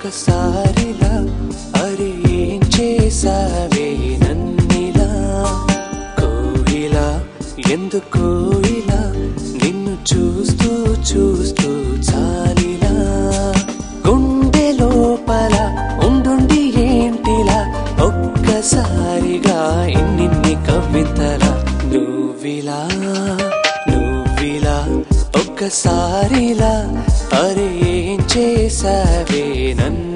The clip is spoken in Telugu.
ఒక్కసారిలా అరే ఏం చేసావే నన్నిలా కోయిలా ఎందుకు ఇలా నిన్ను చూస్తూ చూస్తూ చాలిలా గుండె లోపల ఉండుండి ఏంటిలా ఒక్కసారిగా ఇన్నిన్ని కవితల నువ్విలా నువ్విలా ఒక్కసారిలా అరే ఏం చేసావే నన్ను